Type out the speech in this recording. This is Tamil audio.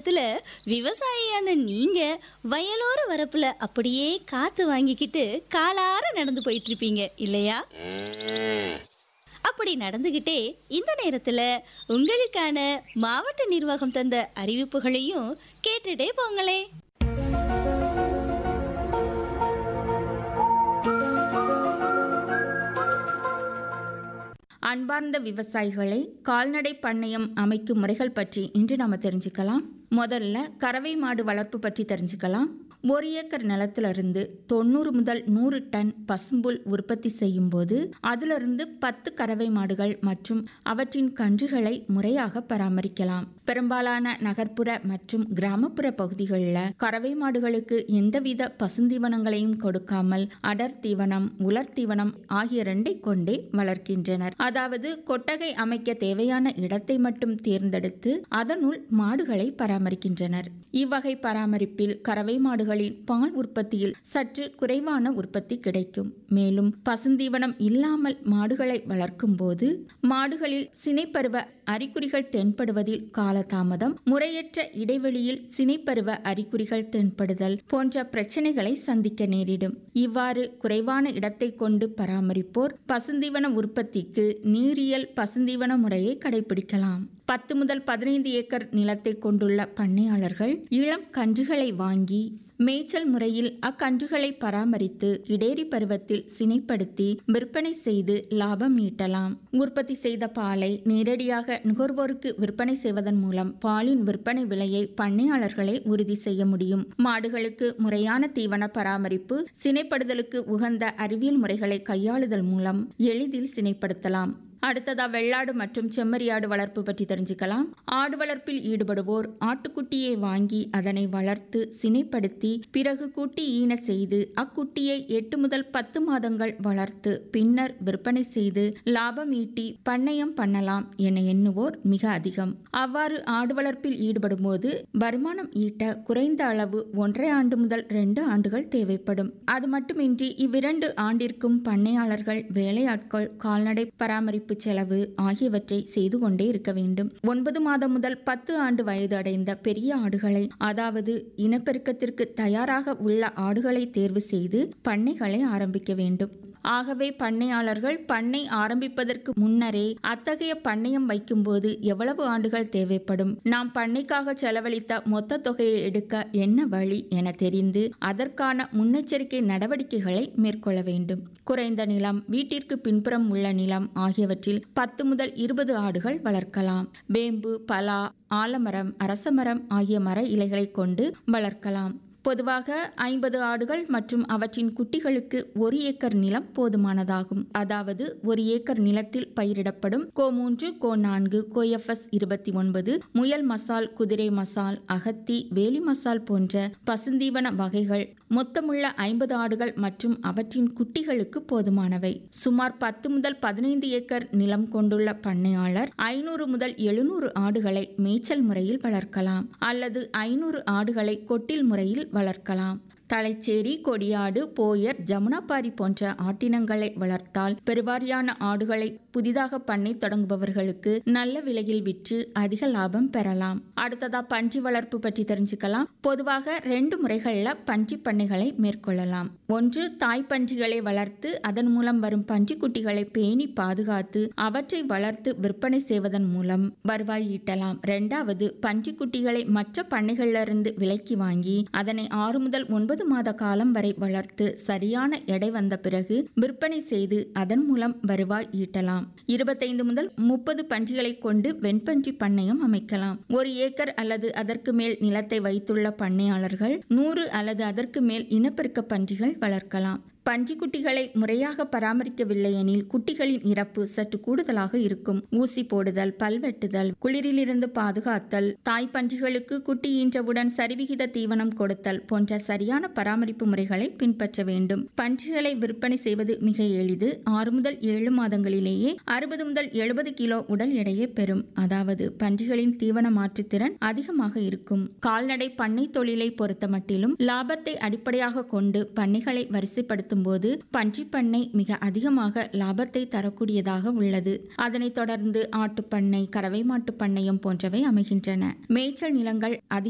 நேரத்துல விவசாயியான நீங்க வயலோர வரப்புல அப்படியே காத்து வாங்கிக்கிட்டு காலார நடந்து போயிட்டு இருப்பீங்க இல்லையா ம், அப்படி நடந்துகிட்டே இந்த நேரத்துல உங்களுக்கான மாவட்ட நிர்வாகம் தந்த அறிவிப்புகளையும் கேட்டுட்டே போங்களே அன்பார்ந்த விவசாயிகளை கால்நடை பண்ணையம் அமைக்கும் முறைகள் பற்றி இன்று நாம தெரிஞ்சுக்கலாம் முதல்ல கறவை மாடு வளர்ப்பு பற்றி தெரிஞ்சுக்கலாம் ஒரு ஏக்கர் நிலத்திலிருந்து தொண்ணூறு முதல் நூறு டன் பசும்புல் உற்பத்தி செய்யும் போது அதிலிருந்து பத்து கறவை மாடுகள் மற்றும் அவற்றின் கன்றுகளை முறையாக பராமரிக்கலாம் பெரும்பாலான நகர்ப்புற மற்றும் கிராமப்புற பகுதிகளில் கறவை மாடுகளுக்கு எந்தவித பசுந்தீவனங்களையும் கொடுக்காமல் அடர் தீவனம் உலர் தீவனம் ஆகிய ரெண்டை கொண்டே வளர்க்கின்றனர் அதாவது கொட்டகை அமைக்க தேவையான இடத்தை மட்டும் தேர்ந்தெடுத்து அதனுள் மாடுகளை பராமரிக்கின்றனர் இவ்வகை பராமரிப்பில் கறவை மாடுகளின் பால் உற்பத்தியில் சற்று குறைவான உற்பத்தி கிடைக்கும் மேலும் பசுந்தீவனம் இல்லாமல் மாடுகளை வளர்க்கும் போது மாடுகளில் சினைப்பருவ அறிகுறிகள் தென்படுவதில் காலதாமதம் முறையற்ற இடைவெளியில் சினைப்பருவ அறிகுறிகள் தென்படுதல் போன்ற பிரச்சனைகளை சந்திக்க நேரிடும் இவ்வாறு குறைவான இடத்தை கொண்டு பராமரிப்போர் பசுந்தீவன உற்பத்திக்கு நீரியல் பசுந்தீவன முறையை கடைபிடிக்கலாம் பத்து முதல் பதினைந்து ஏக்கர் நிலத்தை கொண்டுள்ள பண்ணையாளர்கள் இளம் கன்றுகளை வாங்கி மேய்ச்சல் முறையில் அக்கன்றுகளை பராமரித்து இடேரி பருவத்தில் சினைப்படுத்தி விற்பனை செய்து லாபம் ஈட்டலாம் உற்பத்தி செய்த பாலை நேரடியாக நுகர்வோருக்கு விற்பனை செய்வதன் மூலம் பாலின் விற்பனை விலையை பண்ணையாளர்களே உறுதி செய்ய முடியும் மாடுகளுக்கு முறையான தீவன பராமரிப்பு சினைப்படுதலுக்கு உகந்த அறிவியல் முறைகளை கையாளுதல் மூலம் எளிதில் சினைப்படுத்தலாம் அடுத்ததா வெள்ளாடு மற்றும் செம்மறியாடு வளர்ப்பு பற்றி தெரிஞ்சுக்கலாம் ஆடு வளர்ப்பில் ஈடுபடுவோர் ஆட்டுக்குட்டியை வாங்கி அதனை வளர்த்து சினைப்படுத்தி பிறகு குட்டி ஈன செய்து அக்குட்டியை எட்டு முதல் பத்து மாதங்கள் வளர்த்து பின்னர் விற்பனை செய்து லாபம் ஈட்டி பண்ணையம் பண்ணலாம் என எண்ணுவோர் மிக அதிகம் அவ்வாறு ஆடு வளர்ப்பில் ஈடுபடும் போது வருமானம் ஈட்ட குறைந்த அளவு ஒன்றரை ஆண்டு முதல் ரெண்டு ஆண்டுகள் தேவைப்படும் அது மட்டுமின்றி இவ்விரண்டு ஆண்டிற்கும் பண்ணையாளர்கள் வேலையாட்கள் கால்நடை பராமரிப்பு செலவு ஆகியவற்றை செய்து கொண்டே இருக்க வேண்டும் ஒன்பது மாதம் முதல் பத்து ஆண்டு வயது அடைந்த பெரிய ஆடுகளை அதாவது இனப்பெருக்கத்திற்கு தயாராக உள்ள ஆடுகளை தேர்வு செய்து பண்ணைகளை ஆரம்பிக்க வேண்டும் ஆகவே பண்ணையாளர்கள் பண்ணை ஆரம்பிப்பதற்கு முன்னரே அத்தகைய பண்ணையம் வைக்கும்போது எவ்வளவு ஆண்டுகள் தேவைப்படும் நாம் பண்ணைக்காக செலவழித்த மொத்த தொகையை எடுக்க என்ன வழி என தெரிந்து அதற்கான முன்னெச்சரிக்கை நடவடிக்கைகளை மேற்கொள்ள வேண்டும் குறைந்த நிலம் வீட்டிற்கு பின்புறம் உள்ள நிலம் ஆகியவற்றில் பத்து முதல் இருபது ஆடுகள் வளர்க்கலாம் வேம்பு பலா ஆலமரம் அரசமரம் ஆகிய மர இலைகளை கொண்டு வளர்க்கலாம் பொதுவாக ஐம்பது ஆடுகள் மற்றும் அவற்றின் குட்டிகளுக்கு ஒரு ஏக்கர் நிலம் போதுமானதாகும் அதாவது ஒரு ஏக்கர் நிலத்தில் பயிரிடப்படும் கோ மூன்று கோ நான்கு கோ எஃப்எஸ் இருபத்தி ஒன்பது முயல் மசால் குதிரை மசால் அகத்தி வேலி மசால் போன்ற பசுந்தீவன வகைகள் மொத்தமுள்ள ஐம்பது ஆடுகள் மற்றும் அவற்றின் குட்டிகளுக்கு போதுமானவை சுமார் பத்து முதல் பதினைந்து ஏக்கர் நிலம் கொண்டுள்ள பண்ணையாளர் ஐநூறு முதல் எழுநூறு ஆடுகளை மேய்ச்சல் முறையில் வளர்க்கலாம் அல்லது ஐநூறு ஆடுகளை கொட்டில் முறையில் வளர்க்கலாம் தலைச்சேரி கொடியாடு போயர் ஜமுனாபாரி போன்ற ஆட்டினங்களை வளர்த்தால் பெருவாரியான ஆடுகளை புதிதாக பண்ணை தொடங்குபவர்களுக்கு நல்ல விலையில் விற்று அதிக லாபம் பெறலாம் அடுத்ததா பன்றி வளர்ப்பு பற்றி தெரிஞ்சுக்கலாம் பொதுவாக ரெண்டு முறைகள்ல பன்றி பண்ணைகளை மேற்கொள்ளலாம் ஒன்று தாய் பன்றிகளை வளர்த்து அதன் மூலம் வரும் பன்றி குட்டிகளை பேணி பாதுகாத்து அவற்றை வளர்த்து விற்பனை செய்வதன் மூலம் வருவாய் ஈட்டலாம் இரண்டாவது பன்றி குட்டிகளை மற்ற பண்ணைகளிலிருந்து விலைக்கு வாங்கி அதனை ஆறு முதல் ஒன்பது மாத காலம் வரை வளர்த்து சரியான எடை வந்த பிறகு விற்பனை செய்து அதன் மூலம் வருவாய் ஈட்டலாம் இருபத்தைந்து முதல் முப்பது பன்றிகளை கொண்டு வெண்பன்றி பண்ணையம் அமைக்கலாம் ஒரு ஏக்கர் அல்லது அதற்கு மேல் நிலத்தை வைத்துள்ள பண்ணையாளர்கள் நூறு அல்லது அதற்கு மேல் இனப்பெருக்க பன்றிகள் வளர்க்கலாம் பன்றி குட்டிகளை முறையாக பராமரிக்கவில்லை எனில் குட்டிகளின் இறப்பு சற்று கூடுதலாக இருக்கும் ஊசி போடுதல் பல்வெட்டுதல் குளிரிலிருந்து பாதுகாத்தல் தாய் பன்றிகளுக்கு குட்டி ஈன்றவுடன் சரிவிகித தீவனம் கொடுத்தல் போன்ற சரியான பராமரிப்பு முறைகளை பின்பற்ற வேண்டும் பன்றிகளை விற்பனை செய்வது மிக எளிது ஆறு முதல் ஏழு மாதங்களிலேயே அறுபது முதல் எழுபது கிலோ உடல் எடையை பெறும் அதாவது பன்றிகளின் தீவன மாற்றுத்திறன் அதிகமாக இருக்கும் கால்நடை பண்ணை தொழிலை பொறுத்தமட்டிலும் லாபத்தை அடிப்படையாக கொண்டு பண்ணைகளை வரிசைப்படுத்தும் போது பன்றி பண்ணை மிக அதிகமாக லாபத்தை தரக்கூடியதாக உள்ளது அதனைத் தொடர்ந்து ஆட்டுப்பண்ணை கறவை மாட்டு பண்ணையம் போன்றவை அமைகின்றன மேய்ச்சல் நிலங்கள் அதிக